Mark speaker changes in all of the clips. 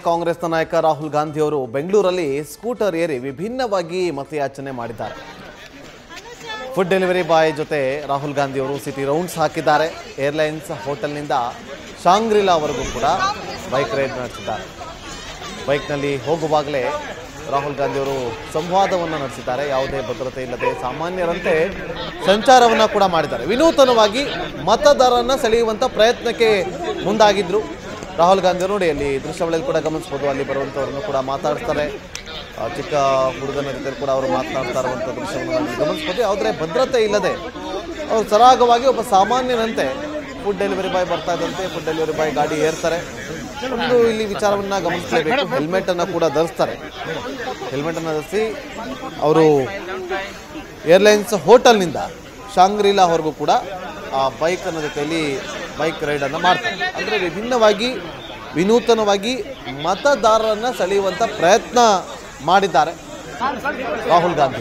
Speaker 1: ಕಾಂಗ್ರೆಸ್ನ ನಾಯಕ ರಾಹುಲ್ ಗಾಂಧಿ ಅವರು ಬೆಂಗಳೂರಲ್ಲಿ ಸ್ಕೂಟರ್ ಏರಿ ವಿಭಿನ್ನವಾಗಿ ಮತಯಾಚನೆ ಮಾಡಿದ್ದಾರೆ ಫುಡ್ ಡೆಲಿವರಿ ಬಾಯ್ ಜೊತೆ ರಾಹುಲ್ ಗಾಂಧಿ ಅವರು ಸಿಟಿ ರೌಂಡ್ಸ್ ಹಾಕಿದ್ದಾರೆ ಏರ್ಲೈನ್ಸ್ ಹೋಟೆಲ್ನಿಂದ ಶಾಂಗ್ರಿಲಾವರೆಗೂ ಕೂಡ ಬೈಕ್ ರೈಡ್ ನಡೆಸಿದ್ದಾರೆ ಬೈಕ್ನಲ್ಲಿ ಹೋಗುವಾಗಲೇ ರಾಹುಲ್ ಗಾಂಧಿ ಅವರು ಸಂವಾದವನ್ನು ನಡೆಸಿದ್ದಾರೆ ಯಾವುದೇ ಭದ್ರತೆ ಇಲ್ಲದೆ ಸಾಮಾನ್ಯರಂತೆ ಸಂಚಾರವನ್ನು ಕೂಡ ಮಾಡಿದ್ದಾರೆ ವಿನೂತನವಾಗಿ ಮತದಾರರನ್ನ ಸೆಳೆಯುವಂಥ ಪ್ರಯತ್ನಕ್ಕೆ ಮುಂದಾಗಿದ್ರು ರಾಹುಲ್ ಗಾಂಧಿ ಅವರು ನೋಡಿ ಅಲ್ಲಿ ದೃಶ್ಯಾವಳಿಯಲ್ಲಿ ಕೂಡ ಗಮನಿಸ್ಬೋದು ಅಲ್ಲಿ ಬರುವಂಥವ್ರನ್ನು ಕೂಡ ಮಾತಾಡ್ತಾರೆ ಆ, ಚಿಕ್ಕ ಹುಡುಗನ ಜೊತೆ ಕೂಡ ಅವರು ಮಾತನಾಡ್ತಾ ಇರುವಂಥ ದೃಶ್ಯವನ್ನು ನಾವು ಇಲ್ಲಿ ಗಮನಿಸ್ಬೋದು ಯಾವುದೇ ಭದ್ರತೆ ಇಲ್ಲದೆ ಅವರು ಸರಾಗವಾಗಿ ಒಬ್ಬ ಸಾಮಾನ್ಯನಂತೆ ಫುಡ್ ಡೆಲಿವರಿ ಬಾಯ್ ಬರ್ತಾ ಇದ್ದಂತೆ ಫುಡ್ ಡೆಲಿವರಿ ಬಾಯ್ ಗಾಡಿ ಏರ್ತಾರೆ ಒಂದು ಇಲ್ಲಿ ವಿಚಾರವನ್ನ ಗಮನಿಸಲೇಬೇಕು ಹೆಲ್ಮೆಟ್ ಅನ್ನ ಕೂಡ ಧರಿಸ್ತಾರೆ ಹೆಲ್ಮೆಟ್ ಅನ್ನ ಧರಿಸಿ ಅವರು ಏರ್ಲೈನ್ಸ್ ಹೋಟೆಲ್ನಿಂದ ಶಾಂಗ್ರಿಲಾವರೆಗೂ ಕೂಡ ಆ ಬೈಕ್ ಅನ್ನ ಜೊತೆಯಲ್ಲಿ ಬೈಕ್ ರೈಡ್ ಅನ್ನ ಮಾಡ್ತಾರೆ ಅಂದ್ರೆ ವಿಭಿನ್ನವಾಗಿ ವಿನೂತನವಾಗಿ ಮತದಾರರನ್ನ ಸೆಳೆಯುವಂತ ಪ್ರಯತ್ನ ಮಾಡಿದ್ದಾರೆ ರಾಹುಲ್ ಗಾಂಧಿ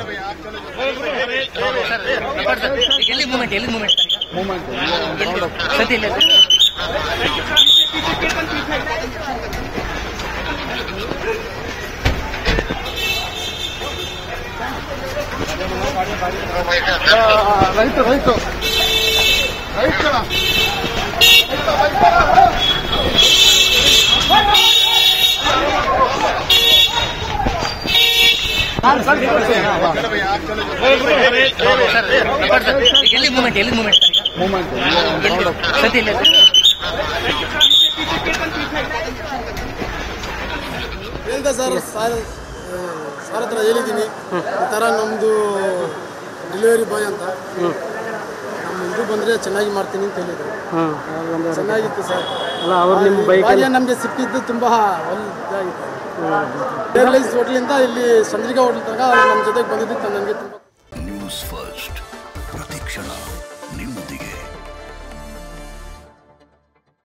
Speaker 2: ಎಲ್ಲಿ ಮೂಮೆಂಟ್ ಎಲ್ಲಿ ಮೂಮೆಂಟ್ ಸದ್ಯ ಇಲ್ಲ
Speaker 3: ರೈಟ್ ರೈಟ್ ರೈಟ್
Speaker 2: ಎಲ್ಲಿ ಮೂಮೆಂಟ್ ಎಲ್ಲಿ ಮೂಮೆಂಟ್
Speaker 3: ಮೂಮೆಂಟ್
Speaker 2: ಸದ್ಯ ಇಲ್ಲ
Speaker 3: ಹೇಳ್ದೆ ಸರ್ ಸರ್ ಸರ್ ಹತ್ರ ಹೇಳಿದ್ದೀನಿ ಈ ಥರ ನಮ್ಮದು ಡೆಲಿವರಿ ಬಾಯ್ ಅಂತ ನಮ್ಮ ಇದು ಬಂದರೆ ಚೆನ್ನಾಗಿ ಮಾಡ್ತೀನಿ ಅಂತ ಹೇಳಿದ್ರು ಚೆನ್ನಾಗಿತ್ತು ಸರ್
Speaker 4: ಅಲ್ಲ ಅವ್ರು ನಿಮ್ಮ ಬೈಕ್
Speaker 3: ಬಾಲ್ಯ ನಮಗೆ ಸಿಕ್ಕಿದ್ದು ತುಂಬ ಒಳ್ಳೆದಾಗಿತ್ತು ಏರ್ಲೈನ್ಸ್ ಹೋಟ್ಲಿಂದ ಇಲ್ಲಿ ಚಂದ್ರಿಕಾ ಹೋಟ್ಲ್ ತನಕ ನಮ್ಮ ಜೊತೆಗೆ ಬಂದಿದ್ದು ನನಗೆ ತುಂಬ
Speaker 5: ನ್ಯೂಸ್ ಫಸ್ಟ್ ಪ್ರತಿಕ್ಷಣ